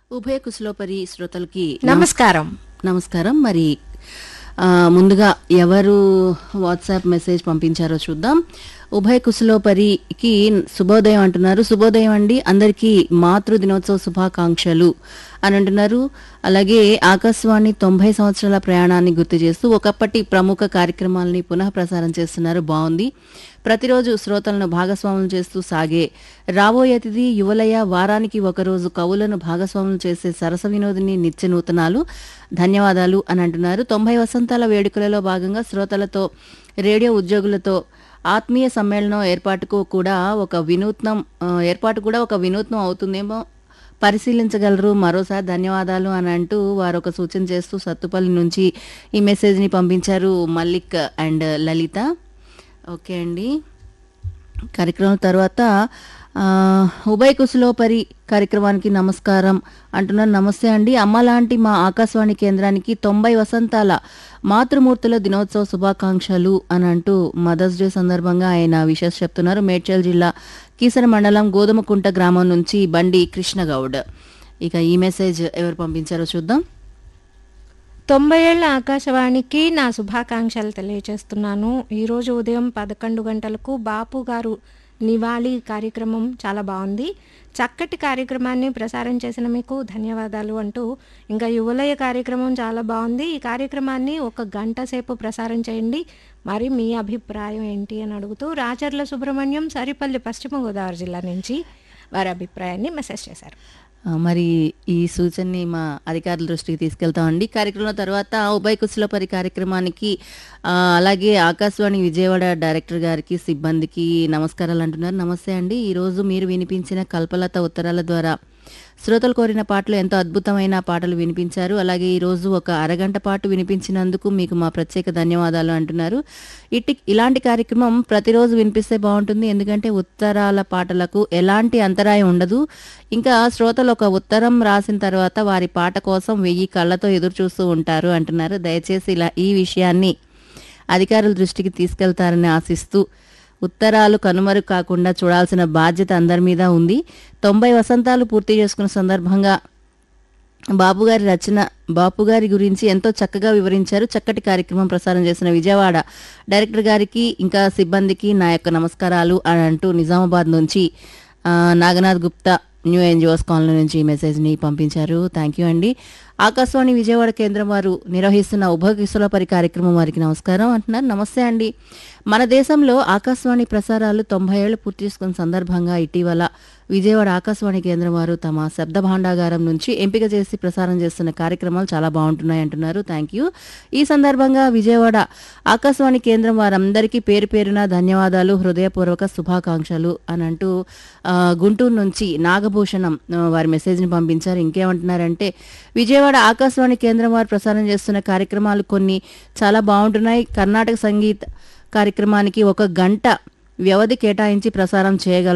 ఉభయ కుశలోపరి శ్రోతలకి నమస్కారం నమస్కారం మరి ఆ, ముందుగా ఎవరు వాట్సాప్ మెసేజ్ పంపించారో చూద్దాం ఉభయ కుశలోపరికి శుభోదయం అంటున్నారు శుభోదయం అండి అందరికీ మాతృ దినోత్సవ శుభాకాంక్షలు అని అంటున్నారు అలాగే ఆకాశవాణి తొంభై సంవత్సరాల ప్రయాణాన్ని గుర్తు చేస్తూ ఒకప్పటి ప్రముఖ కార్యక్రమాలని పునః ప్రసారం చేస్తున్నారు బాగుంది ప్రతిరోజు శ్రోతలను భాగస్వాములు చేస్తూ సాగే రాబోయే అతిథి యువలయ వారానికి ఒకరోజు కవులను భాగస్వాములు చేసే సరస వినోదిని నిత్య నూతనాలు ధన్యవాదాలు అని అంటున్నారు తొంభై వసంతాల వేడుకలలో భాగంగా శ్రోతలతో రేడియో ఉద్యోగులతో ఆత్మీయ సమ్మేళనం ఏర్పాటుకు కూడా ఒక వినూత్నం ఆ, ఏర్పాటు కూడా ఒక వినూత్నం అవుతుందేమో పరిశీలించగలరు మరోసారి ధన్యవాదాలు అని అంటూ వారు ఒక సూచన చేస్తూ సత్తుపల్లి నుంచి ఈ మెసేజ్ని పంపించారు మల్లిక్ అండ్ లలిత ఓకే అండి కార్యక్రమం తర్వాత ఆ, ఉభయ కుశలోపరి కార్యక్రమానికి నమస్కారం అంటున్నారు నమస్తే అండి అమ్మ లాంటి మా ఆకాశవాణి కేంద్రానికి తొంభై వసంతాల మాతృమూర్తుల దినోత్సవ శుభాకాంక్షలు అని అంటూ మదర్స్ డే సందర్భంగా ఆయన విషెస్ చెప్తున్నారు మేడ్చల్ జిల్లా కీసర మండలం గోధుమకుంట గ్రామం నుంచి బండి కృష్ణగౌడ్ ఇక ఈ మెసేజ్ ఎవరు పంపించారో చూద్దాం తొంభై ఏళ్ల ఆకాశవాణికి నా శుభాకాంక్షలు తెలియజేస్తున్నాను ఈరోజు ఉదయం పదకొండు గంటలకు బాపు గారు నివాళి కార్యక్రమం చాలా బాగుంది చక్కటి కార్యక్రమాన్ని ప్రసారం చేసిన మీకు ధన్యవాదాలు అంటూ ఇంకా యువలయ కార్యక్రమం చాలా బాగుంది ఈ కార్యక్రమాన్ని ఒక గంట సేపు ప్రసారం చేయండి మరి మీ అభిప్రాయం ఏంటి అని అడుగుతూ రాచర్ల సుబ్రహ్మణ్యం సరిపల్లి పశ్చిమ గోదావరి జిల్లా నుంచి వారి అభిప్రాయాన్ని మెసేజ్ చేశారు ఆ, మరి ఈ సూచనని మా అధికారుల దృష్టికి తీసుకెళ్తామండి కార్యక్రమం తర్వాత ఉభయ కుశలపరి కార్యక్రమానికి ఆ, అలాగే ఆకాశవాణి విజయవాడ డైరెక్టర్ గారికి సిబ్బందికి నమస్కారాలు అంటున్నారు నమస్తే అండి ఈరోజు మీరు వినిపించిన కల్పలత ఉత్తరాల ద్వారా శ్రోతలు కోరిన పాటలు ఎంతో అద్భుతమైన పాటలు వినిపించారు అలాగే ఈ రోజు ఒక అరగంట పాటు వినిపించినందుకు మీకు మా ప్రత్యేక ధన్యవాదాలు అంటున్నారు ఇట్టి ఇలాంటి కార్యక్రమం ప్రతిరోజు వినిపిస్తే బాగుంటుంది ఎందుకంటే ఉత్తరాల పాటలకు ఎలాంటి అంతరాయం ఉండదు ఇంకా శ్రోతలు ఒక ఉత్తరం రాసిన తర్వాత వారి పాట కోసం వెయ్యి కళ్ళతో ఎదురు చూస్తూ ఉంటారు అంటున్నారు దయచేసి ఇలా ఈ విషయాన్ని అధికారుల దృష్టికి తీసుకెళ్తారని ఆశిస్తూ ఉత్తరాలు కనుమరు కాకుండా చూడాల్సిన బాధ్యత అందరి మీద ఉంది తొంభై వసంతాలు పూర్తి చేసుకున్న సందర్భంగా బాపుగారి రచన బాపుగారి గురించి ఎంతో చక్కగా వివరించారు చక్కటి కార్యక్రమం ప్రసారం చేసిన విజయవాడ డైరెక్టర్ గారికి ఇంకా సిబ్బందికి నా యొక్క నమస్కారాలు అని అంటూ నిజామాబాద్ నుంచి ఆ, Naganath Gupta new NGOs colony నుంచి ఈ మెసేజ్ని పంపించారు థ్యాంక్ యూ అండి ఆకాశవాణి విజయవాడ కేంద్రం వారు నిర్వహిస్తున్న ఉభయ కిశోరపరి కార్యక్రమం వారికి నమస్కారం అంటున్నారు నమస్తే అండి మన దేశంలో ఆకాశవాణి ప్రసారాలు తొంభై ఏళ్లు పూర్తి చేసుకున్న సందర్భంగా ఇటీవల విజయవాడ ఆకాశవాణి కేంద్రం వారు తమ శబ్ద భాండాగారం నుంచి ఎంపిక చేసి ప్రసారం చేస్తున్న కార్యక్రమాలు చాలా బాగుంటున్నాయి అంటున్నారు థ్యాంక్ యూ ఈ సందర్భంగా విజయవాడ ఆకాశవాణి కేంద్రం వారందరికీ పేరు పేరున ధన్యవాదాలు హృదయపూర్వక శుభాకాంక్షలు అని అంటూ ఆ, గుంటూరు నుంచి నాగభూషణం ఆ, వారి మెసేజ్ని పంపించారు ఇంకేమంటున్నారంటే విజయవాడ ఆకాశవాణి కేంద్రం వారు ప్రసారం చేస్తున్న కార్యక్రమాలు కొన్ని చాలా బాగుంటున్నాయి కర్ణాటక సంగీత కార్యక్రమానికి ఒక గంట వ్యవధి కేటాయించి ప్రసారం చేయగలరు